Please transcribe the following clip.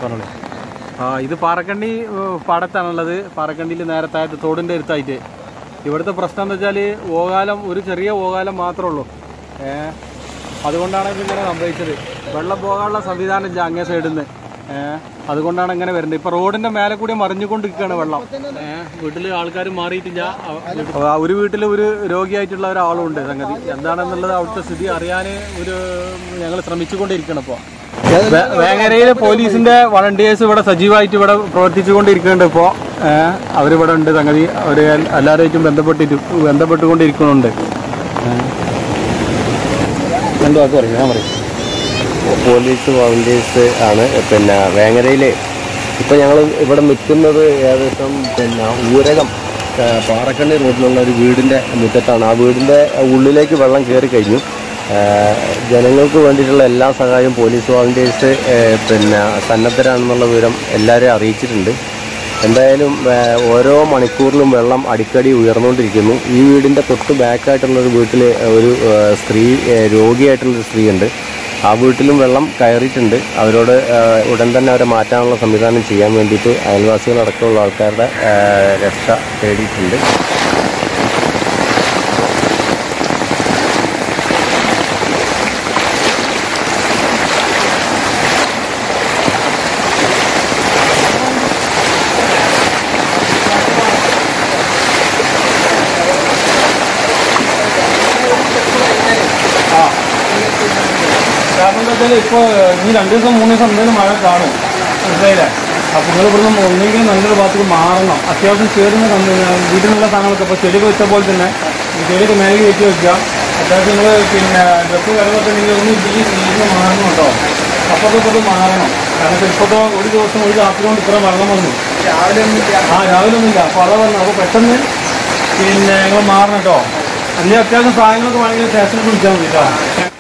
പറഞ്ഞോളൂ ആ ഇത് പാറക്കണ്ടി ഏഹ്, പാടത്താണുള്ളത് പാറക്കണ്ടിയിൽ നേരത്തായത് തോടിൻ്റെ അടുത്തായിട്ട് ഇവിടുത്തെ പ്രശ്നം എന്ന് വെച്ചാൽ ഓകാലം ഒരു ചെറിയ ഓകാലം മാത്രമേ ഉള്ളൂ ഏ അതുകൊണ്ടാണ് ഇതിങ്ങനെ സംഭവിച്ചത് വെള്ളം പോകാനുള്ള സംവിധാനം ഇല്ല അങ്ങേ സൈഡിൽ നിന്ന് ഏഹ് അതുകൊണ്ടാണ് ഇങ്ങനെ വരുന്നത് ഇപ്പൊ റോഡിന്റെ മേലെ കൂടി മറിഞ്ഞുകൊണ്ടിരിക്കുകയാണ് വെള്ളം ഏഹ് വീട്ടിൽ ആൾക്കാർ മാറിയിട്ടില്ല അവ- ആ ഒരു വീട്ടിൽ ഒരു രോഗിയായിട്ടുള്ള ഒരാളും ഉണ്ട് സംഗതി എന്താണെന്നുള്ളത് അവിടുത്തെ സ്ഥിതി അറിയാൻ ഒരു ഞങ്ങൾ ശ്രമിച്ചുകൊണ്ടിരിക്കണം ഇപ്പോൾ വേങ്ങരയിലെ പോലീസിന്റെ വളണ്ടിയേഴ്സ് ഇവിടെ സജീവമായിട്ട് ഇവിടെ പ്രവർത്തിച്ചുകൊണ്ടിരിക്കുന്നുണ്ട് ഇപ്പോൾ അവരിവിടെ ഉണ്ട് സംഗതി അവർ എല്ലാവരുമായിട്ടും ബന്ധപ്പെട്ടിട്ട് ബന്ധപ്പെട്ടുകൊണ്ടിരിക്കുന്നുണ്ട് എന്തോ അത് പറയും ഞാൻ പറയും പോലീസ് വോളണ്ടിയേഴ്സ് ആണ് പിന്നെ വേങ്ങരയിൽ ഇപ്പം ഞങ്ങൾ ഇവിടെ നിൽക്കുന്നത് ഏകദേശം പിന്നെ ഊരകം ആ, പാറക്കണ്ണി റോഡിലുള്ള ഒരു വീടിൻ്റെ മുറ്റത്താണ് ആ വീടിൻ്റെ ഉള്ളിലേക്ക് വെള്ളം കയറി കഴിഞ്ഞു ആ, ജനങ്ങൾക്ക് വേണ്ടിയിട്ടുള്ള എല്ലാ സഹായവും പോലീസ് വോളണ്ടിയേഴ്സ് ആ, പിന്നെ സന്നദ്ധരാണെന്നുള്ള വിവരം എല്ലാവരെയും അറിയിച്ചിട്ടുണ്ട് എന്തായാലും ആ, ഓരോ മണിക്കൂറിലും വെള്ളം അടിക്കടി ഉയർന്നുകൊണ്ടിരിക്കുന്നു ഈ വീടിൻ്റെ തൊട്ട് ബാക്കായിട്ടുള്ള ഒരു വീട്ടിൽ ഒരു ആ, സ്ത്രീ ആ, രോഗിയായിട്ടുള്ളൊരു സ്ത്രീ ഉണ്ട് ആ വീട്ടിലും വെള്ളം കയറിയിട്ടുണ്ട് അവരോട് ആ, ഉടൻ തന്നെ അവരെ മാറ്റാനുള്ള സംവിധാനം ചെയ്യാൻ വേണ്ടിയിട്ട് അയൽവാസികളടക്കമുള്ള ആൾക്കാരുടെ ആ, രക്ഷ തേടിയിട്ടുണ്ട് കാരണം എന്താ വെച്ചാൽ ഇപ്പോൾ ഈ രണ്ട് ദിവസം മൂന്ന് ദിവസം എന്തായാലും മഴ കാണും മനസ്സിലായില്ലേ അപ്പോൾ നിങ്ങൾ ഇവിടുന്ന് ഒന്നെങ്കിലും നല്ലൊരു ഭാഗത്തേക്ക് മാറണം അത്യാവശ്യം ചേരുന്ന കമ്പനി വീട്ടിലുള്ള സാധനങ്ങളൊക്കെ ഇപ്പോൾ ചെടിയൊക്കെ വെച്ച പോലെ തന്നെ ഈ ചെടിയൊക്കെ മേലെ വെച്ച് വെക്കുക അത്യാവശ്യം നിങ്ങൾ പിന്നെ ഡ്രസ്സ് കാര്യങ്ങളൊക്കെ നിങ്ങൾ ഒന്ന് ഈ സീസൺ മാറണം കേട്ടോ അപ്പോൾ ഇതൊക്കെ മാറണം കാരണം ഇപ്പോഴത്തെ ഒരു ദിവസം ഒരു രാത്രി കൊണ്ട് ഇത്ര വെള്ളം വന്നു ആ രാവിലെ ഒന്നുമില്ല അപ്പോൾ അതാ പറഞ്ഞു അപ്പോൾ പെട്ടെന്ന് പിന്നെ നിങ്ങൾ മാറണം കേട്ടോ അല്ലെങ്കിൽ അത്യാവശ്യം സാധനങ്ങളൊക്കെ വേണമെങ്കിൽ സ്റ്റേഷനിൽ വിളിച്ചാൽ മതി കേട്ടോ